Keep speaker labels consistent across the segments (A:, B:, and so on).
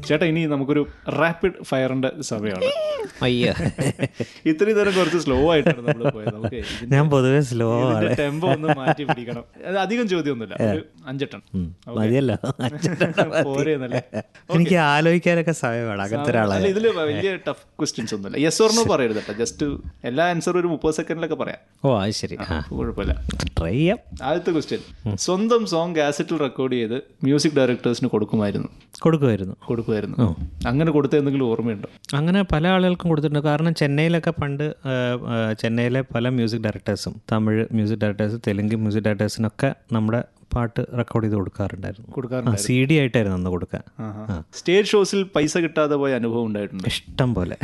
A: ചേട്ടാ ഇനി നമുക്കൊരു റാപ്പിഡ് ഫയറിന്റെ സമയമാണ്
B: അയ്യോ
A: ഇത്രയും നേരം കുറച്ച് സ്ലോ ആയിട്ടാണ് നമ്മൾ പോയത് നമുക്ക്
B: ഞാൻ പൊതുവെ സ്ലോ ആണ്
A: ടെമ്പോ ഒന്ന് മാറ്റി പിടിക്കണം അത് അധികം ചോദ്യമൊന്നുമില്ല ഒരു അഞ്ചെട്ടൻ
B: മതിയല്ലോ
A: പോരെന്നല്ലേ
B: എനിക്ക് ആലോചിക്കാനൊക്കെ സമയം വേണം അങ്ങനത്തെ ഒരാളാണ്
A: അല്ല ഇതില് വലിയ ടഫ് ക്വസ്റ്റ്യൻസ് ഒന്നുമില്ല യെസ് ഓർണോ പറയരുത് കേട്ടോ ജസ്റ്റ് എല്ലാ ആൻസറും ഒരു മുപ്പത് സെക്കൻഡിലൊക്കെ പറയാം
B: ഓ അത് ശരി ആ
A: കുഴപ്പമില്ല
B: ട്രൈ ചെയ്യാം
A: ആദ്യത്തെ ക്വസ്റ്റ്യൻ സ്വന്തം സോങ് കാസറ്റിൽ റെക്കോർഡ് ചെയ്ത് മ്യൂസിക് ഡയറക്ടേഴ്സിന് കൊടുക്കുമായിരുന്നു
B: കൊടുക്കുമായിരുന്നു
A: കൊടുക്കുമായിരുന്നു അങ്ങനെ കൊടുത്ത എന്തെങ്കിലും ഓർമ്മയുണ്ടോ
B: അങ്ങനെ പല ആളുകൾക്കും കൊടുത്തിട്ടുണ്ട് കാരണം ചെന്നൈയിലൊക്കെ പണ്ട് ആ, ആ, ചെന്നൈയിലെ പല മ്യൂസിക് ഡയറക്ടേഴ്സും Tamil music directors Telugu music ഡയറക്ടേഴ്സിനൊക്കെ നമ്മുടെ പാട്ട് റെക്കോർഡ് ചെയ്ത് കൊടുക്കാറുണ്ടായിരുന്നു
A: കൊടുക്കാറുണ്ട്
B: സി ഡി ആയിട്ടായിരുന്നു അന്ന് കൊടുക്കുക
A: സ്റ്റേജ് ഷോസിൽ പൈസ കിട്ടാതെ പോയ അനുഭവം ഉണ്ടായിട്ടുണ്ട്
B: ഇഷ്ടം പോലെ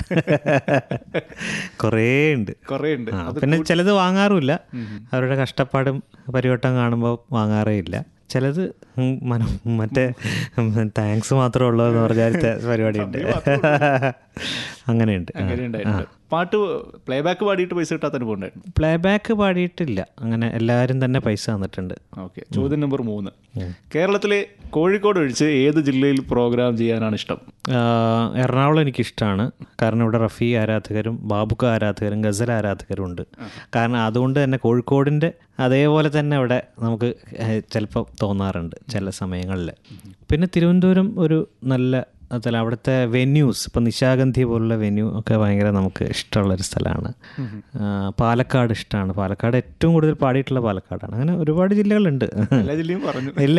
B: കുറേ ഉണ്ട്
A: കുറേ ഉണ്ട്
B: ആ, പിന്നെ ചിലത് വാങ്ങാറുമില്ല അവരുടെ കഷ്ടപ്പാടും പരിവട്ടം കാണുമ്പോൾ വാങ്ങാറേ ഇല്ല ചിലത് ഉം, മന മറ്റേ താങ്ക്സ് മാത്രമേ ഉള്ളൂ എന്ന് പറഞ്ഞാലത്തെ പരിപാടിയുണ്ട് അങ്ങനെയുണ്ട് ആ.
A: അങ്ങനെ ഉണ്ടായിട്ടുണ്ട് പാട്ട് പ്ലേ ബാക്ക് പാടിയിട്ട് പൈസ കിട്ടാത്ത അനുഭവം ഉണ്ടായിരുന്നു
B: പ്ലേ ബാക്ക് പാടിയിട്ടില്ല അങ്ങനെ എല്ലാവരും തന്നെ പൈസ തന്നിട്ടുണ്ട്
A: ഓക്കെ ചോദ്യം നമ്പർ മൂന്ന് കേരളത്തിലെ കോഴിക്കോട് ഒഴിച്ച് ഏത് ജില്ലയിൽ പ്രോഗ്രാം ചെയ്യാനാണ് ഇഷ്ടം
B: ആ, എറണാകുളം എനിക്കിഷ്ടമാണ് കാരണം ഇവിടെ റഫി ആരാധകരും ബാബുക്ക ആരാധകരും ഗസൽ ആരാധകരും ഉണ്ട് കാരണം അതുകൊണ്ട് തന്നെ കോഴിക്കോടിൻ്റെ അതേപോലെ തന്നെ അവിടെ നമുക്ക് ചിലപ്പോൾ തോന്നാറുണ്ട് ചില സമയങ്ങളിൽ പിന്നെ തിരുവനന്തപുരം ഒരു നല്ല അതല്ല അവിടുത്തെ വെന്യൂസ് ഇപ്പം നിശാഗന്ധി പോലുള്ള വെന്യൂ ഒക്കെ ഭയങ്കര നമുക്ക് ഇഷ്ടമുള്ളൊരു സ്ഥലമാണ് ആ, പാലക്കാട് ഇഷ്ടമാണ് പാലക്കാട് ഏറ്റവും കൂടുതൽ പാടിയിട്ടുള്ള പാലക്കാടാണ് അങ്ങനെ ഒരുപാട് ജില്ലകളുണ്ട്
A: എല്ലാ ജില്ലയും പറഞ്ഞു
B: ഇല്ല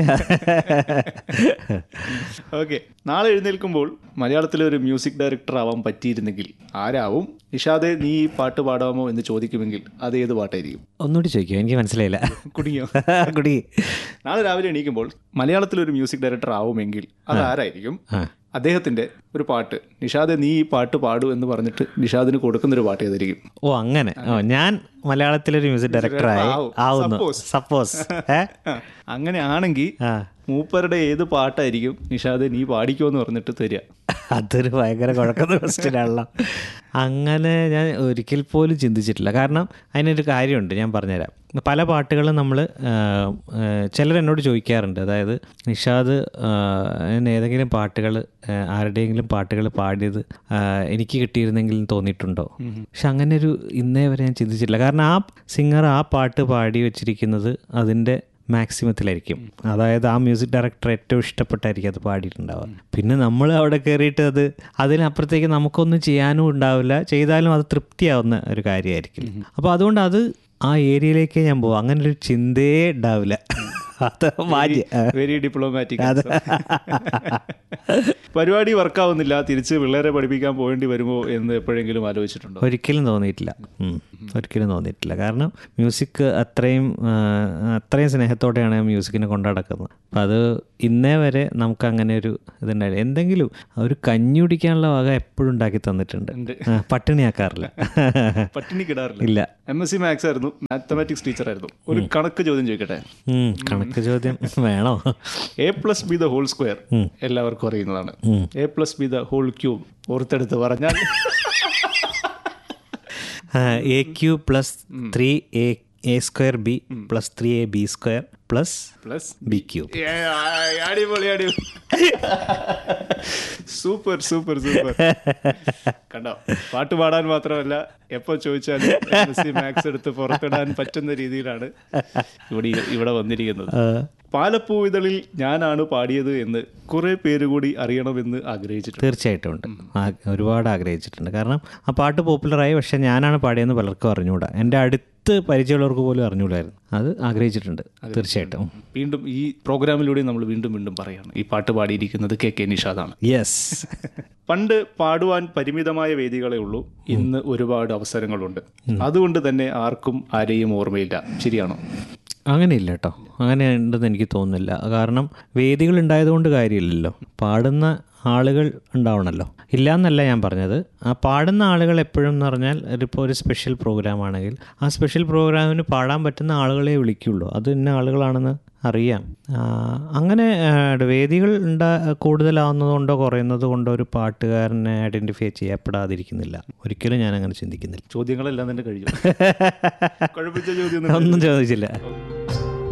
A: ഓക്കെ നാളെ എഴുന്നേൽക്കുമ്പോൾ മലയാളത്തിലെ ഒരു മ്യൂസിക് ഡയറക്ടർ ആവാൻ പറ്റിയിരുന്നെങ്കിൽ ആരാവും നിഷാദെ നീ ഈ പാട്ട് പാടാമോ എന്ന് ചോദിക്കുമെങ്കിൽ അത് ഏത് പാട്ടായിരിക്കും
B: ഒന്നുകൂടി ചോദിക്കുക എനിക്ക് മനസ്സിലായില്ല
A: കുടുങ്ങിയോ
B: കുടി
A: നാളെ രാവിലെ എണീക്കുമ്പോൾ മലയാളത്തിൽ ഒരു മ്യൂസിക് ഡയറക്ടർ ആവുമെങ്കിൽ അത് ആരായിരിക്കും
B: ആ
A: അദ്ദേഹത്തിന്റെ ഒരു പാട്ട് നിഷാദെ നീ ഈ പാട്ട് പാടൂ എന്ന് പറഞ്ഞിട്ട് നിഷാദിന് കൊടുക്കുന്ന ഒരു പാട്ട് ഏതായിരിക്കും
B: ഓ അങ്ങനെ ഓ ഞാൻ മലയാളത്തിലൊരു മ്യൂസിക് ഡയറക്ടറായി
A: ആവും.
B: ആവുന്നു
A: Suppose.
B: സപ്പോസ് ഏ
A: അങ്ങനെ ആണെങ്കിൽ
B: ആ
A: മൂപ്പരുടെ ഏത് പാട്ടായിരിക്കും നിഷാദ് നീ പാടിക്കോ എന്ന് പറഞ്ഞിട്ട് തരിക
B: അതൊരു ഭയങ്കര കുഴക്കുന്ന ക്വസ്റ്റ്യൻ ആണല്ലോ അങ്ങനെ ഞാൻ ഒരിക്കൽ പോലും ചിന്തിച്ചിട്ടില്ല കാരണം അതിനൊരു കാര്യമുണ്ട് ഞാൻ പറഞ്ഞുതരാം പല പാട്ടുകളും നമ്മൾ ചിലർ എന്നോട് ചോദിക്കാറുണ്ട് അതായത് നിഷാദ് ആ, ഞാൻ ഏതെങ്കിലും പാട്ടുകൾ ആരുടെയെങ്കിലും പാട്ടുകൾ പാടിയത് ആ, എനിക്ക് കിട്ടിയിരുന്നെങ്കിൽ തോന്നിയിട്ടുണ്ടോ പക്ഷെ അങ്ങനെ ഒരു ഇന്നേ വരെ ഞാൻ ചിന്തിച്ചിട്ടില്ല കാരണം ആ സിംഗർ ആ പാട്ട് പാടി വെച്ചിരിക്കുന്നത് അതിൻ്റെ മാക്സിമത്തിലായിരിക്കും അതായത് ആ മ്യൂസിക് ഡയറക്ടർ ഏറ്റവും ഇഷ്ടപ്പെട്ടായിരിക്കും അത് പാടിയിട്ടുണ്ടാവുക പിന്നെ നമ്മൾ അവിടെ കയറിയിട്ട് അത് അതിനപ്പുറത്തേക്ക് നമുക്കൊന്നും ചെയ്യാനും ഉണ്ടാവില്ല ചെയ്താലും അത് തൃപ്തിയാവുന്ന ഒരു കാര്യമായിരിക്കും അപ്പോൾ അതുകൊണ്ട് അത് ആ ഏരിയയിലേക്ക് ഞാൻ പോകും അങ്ങനെ ഒരു ചിന്തയേ ഉണ്ടാവില്ല അത് മാറ്റി
A: വെരി ഡിപ്ലോമാറ്റിക് പരിപാടി വർക്കാവുന്നില്ല തിരിച്ച് പിള്ളേരെ പഠിപ്പിക്കാൻ പോകേണ്ടി വരുമോ എന്ന് എപ്പോഴെങ്കിലും ആലോചിച്ചിട്ടുണ്ടോ
B: ഒരിക്കലും തോന്നിയിട്ടില്ല ഉം. ഒരിക്കലും തോന്നിയിട്ടില്ല കാരണം മ്യൂസിക് അത്രയും ആ, അത്രയും സ്നേഹത്തോടെയാണ് മ്യൂസിക്കിനെ കൊണ്ടു നടക്കുന്നത് അപ്പം അത് ഇന്നേ വരെ നമുക്ക് അങ്ങനെ ഒരു ഇതുണ്ടായില്ല എന്തെങ്കിലും ഒരു കഞ്ഞി കുടിക്കാനുള്ള വക എപ്പോഴും ഉണ്ടാക്കി തന്നിട്ടുണ്ട്
A: ഉണ്ട്.
B: ആ, പട്ടിണിയാക്കാറില്ല
A: പട്ടിണി കിടാറില്ല
B: ഇല്ല
A: എം എസ് സി മാത്സ് ആയിരുന്നു മാത്തമാറ്റിക്സ് ടീച്ചർ ആയിരുന്നു ഒരു കണക്ക് ചോദ്യം ചോദിക്കട്ടെ
B: ഉം, കണക്ക് ചോദ്യം വേണോ
A: A plus B the whole square എല്ലാവർക്കും അറിയുന്നതാണ് A plus B the whole cube ഓർത്തെടുത്ത് പറഞ്ഞാൽ
B: A cube plus three A A square B plus three A B square plus
A: plus
B: B cube
A: അടിപൊളി അടിപൊളി സൂപ്പർ സൂപ്പർ സൂപ്പർ കണ്ടോ പാട്ട് പാടാൻ മാത്രമല്ല എപ്പോ ചോദിച്ചാലും മാത്സ് എടുത്ത് പുറത്തിടാൻ പറ്റുന്ന രീതിയിലാണ് ഇവിടെ ഇവിടെ വന്നിരിക്കുന്നത് പാലപ്പൂ ഇതളിൽ ഞാനാണ് പാടിയത് എന്ന് കുറെ പേര് കൂടി അറിയണമെന്ന് ആഗ്രഹിച്ചിട്ടുണ്ട്
B: തീർച്ചയായിട്ടും ഉണ്ട് ആ- ഒരുപാട് ആഗ്രഹിച്ചിട്ടുണ്ട് കാരണം ആ പാട്ട് പോപ്പുലറായി പക്ഷെ ഞാനാണ് പാടിയെന്ന് പലർക്കും അറിഞ്ഞുകൂടാ എൻ്റെ അടുത്ത് പരിചയമുള്ളവർക്ക് പോലും അറിഞ്ഞുകൂടായിരുന്നു അത് ആഗ്രഹിച്ചിട്ടുണ്ട് തീർച്ചയായിട്ടും
A: വീണ്ടും ഈ പ്രോഗ്രാമിലൂടെ നമ്മൾ വീണ്ടും വീണ്ടും പറയാണ് ഈ പാട്ട് പാടിയിരിക്കുന്നത് കെ കെ നിഷാദാണ്
B: യെസ്
A: പണ്ട് പാടുവാൻ പരിമിതമായ വേദികളെ ഉള്ളൂ ഇന്ന് ഒരുപാട് അവസരങ്ങളുണ്ട് അതുകൊണ്ട് തന്നെ ആർക്കും ആരെയും ഓർമ്മയില്ല ശരിയാണോ
B: അങ്ങനെയില്ല കേട്ടോ അങ്ങനെ ഉണ്ടെന്ന് എനിക്ക് തോന്നുന്നില്ല കാരണം വേദികൾ ഉണ്ടായതുകൊണ്ട് കാര്യമില്ലല്ലോ പാടുന്ന ആളുകൾ ഉണ്ടാവണമല്ലോ ഇല്ല എന്നല്ല ഞാൻ പറഞ്ഞത് ആ പാടുന്ന ആളുകൾ എപ്പോഴും എന്ന് പറഞ്ഞാൽ ഇപ്പോൾ ഒരു സ്പെഷ്യൽ പ്രോഗ്രാം ആണെങ്കിൽ ആ സ്പെഷ്യൽ പ്രോഗ്രാമിന് പാടാൻ പറ്റുന്ന ആളുകളെ വിളിക്കുള്ളൂ അത് ഇന്ന ആളുകളാണെന്ന് അറിയാം ആ, അങ്ങനെ ആ, വേദികൾ ഉണ്ടാ കൂടുതലാവുന്നതുകൊണ്ടോ കുറയുന്നത് കൊണ്ടോ ഒരു പാട്ടുകാരനെ ഐഡൻറ്റിഫൈ ചെയ്യപ്പെടാതിരിക്കുന്നില്ല ഒരിക്കലും ഞാൻ അങ്ങനെ ചിന്തിക്കുന്നില്ല
A: ചോദ്യങ്ങളെല്ലാം തന്നെ കഴിഞ്ഞു കുഴപ്പിച്ച ചോദ്യം
B: ഒന്നും ചോദിച്ചില്ല